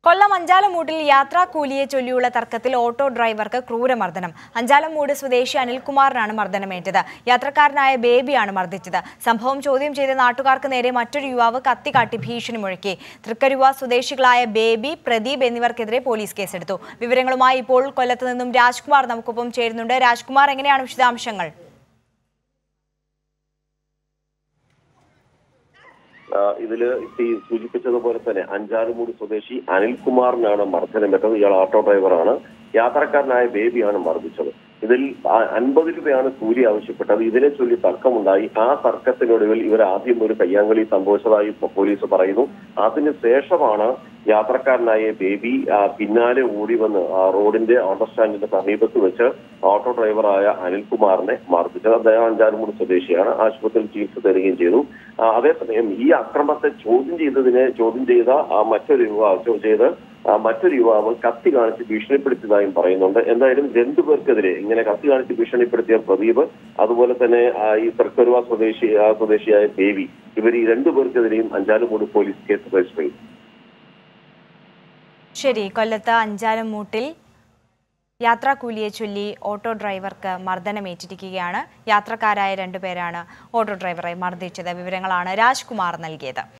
കൊല്ലം അഞ്ചാലമൂട്ടിൽ യാത്രാക്കൂലിയെ ചൊല്ലിയുള്ള തർക്കത്തിൽ ഓട്ടോ ഡ്രൈവർക്ക് ക്രൂരമർദ്ദനം അഞ്ചാലമൂട് സ്വദേശി അനിൽകുമാറിനാണ് മർദ്ദനമേറ്റത് യാത്രക്കാരനായ ബേബിയാണ് മർദ്ദിച്ചത് സംഭവം ചോദ്യം ചെയ്ത നാട്ടുകാർക്ക് നേരെ മറ്റൊരു യുവാവ് കത്തിക്കാട്ടി ഭീഷണി മുഴക്കി തൃക്കരുവ സ്വദേശികളായ ബേബി പ്രദീപ് എന്നിവർക്കെതിരെ പോലീസ് കേസെടുത്തു വിവരങ്ങളുമായി ഇപ്പോൾ കൊല്ലത്ത് നിന്നും രാജ്കുമാർ നമുക്കൊപ്പം ചേരുന്നുണ്ട് രാജ്കുമാർ എങ്ങനെയാണ് വിശദാംശങ്ങൾ ആ, ഇതില് ഇപ്പൊ ഈ സൂചിപ്പിച്ചതുപോലെ തന്നെ അഞ്ചാലുമൂടി സ്വദേശി അനിൽകുമാറിനാണ് മർദ്ദനമേറ്റത് ഇയാൾ ഓട്ടോ ഡ്രൈവറാണ് യാത്രക്കാരനായ ബേബിയാണ് മർദ്ദിച്ചത് ഇതിൽ ആ- അൻപത് രൂപയാണ് കൂലി ആവശ്യപ്പെട്ടത് ഇതിനെ ചൊല്ലി തർക്കമുണ്ടായി ആ തർക്കത്തിനൊടുവിൽ ഇവർ ആദ്യം ഒരു കയ്യാങ്കളി സംഭവിച്ചതായി പോ- പോലീസ് പറയുന്നു അതിന് ശേഷമാണ് യാത്രക്കാരനായ ബേബി ആ, പിന്നാലെ ഓടി വന്ന് ആ റോഡിന്റെ ഓട്ടോ സ്റ്റാൻഡിന്റെ സമീപത്ത് വെച്ച് ഓട്ടോ ഡ്രൈവറായ അനിൽകുമാറിനെ മർദ്ദിച്ചത് അദ്ദേഹം അഞ്ചാലുമൂട് സ്വദേശിയാണ് ആശുപത്രിയിൽ ചികിത്സ തരികയും ചെയ്തു ആ, അതേസമയം ഈ അക്രമത്തെ ചോദ്യം ചെയ്തതിനെ ചോദ്യം ചെയ്ത ആ, മറ്റൊരു യുവാവ് ചോദ്യം ചെയ്ത് ആ, മറ്റൊരു യുവാവ് കത്തി കാണിച്ച് ഭീഷണിപ്പെടുത്തിയതായും പറയുന്നുണ്ട് എന്തായാലും രണ്ടുപേർക്കെതിരെ ഇങ്ങനെ കത്തി കാണിച്ച് ഭീഷണിപ്പെടുത്തിയ പ്രദീപ് അതുപോലെ തന്നെ ആ, ഈ തൃക്കരുവ സ്വദേശി ആ, സ്വദേശിയായ ദേവി ഇവർ ഈ രണ്ടുപേർക്കെതിരെയും അഞ്ചാലുമൂട് പോലീസ് കേസ് രജിസ്റ്റർ ചെയ്തു ശരി കൊല്ലത്ത് അഞ്ചാലമൂട്ടിൽ യാത്രാക്കൂലിയെ ചൊല്ലി ഓട്ടോ ഡ്രൈവർക്ക് മർദ്ദനമേറ്റിരിക്കുകയാണ് യാത്രക്കാരായ രണ്ടുപേരാണ് ഓട്ടോ ഡ്രൈവറെ മർദ്ദിച്ചത് വിവരങ്ങളാണ് രാജ്കുമാർ നൽകിയത്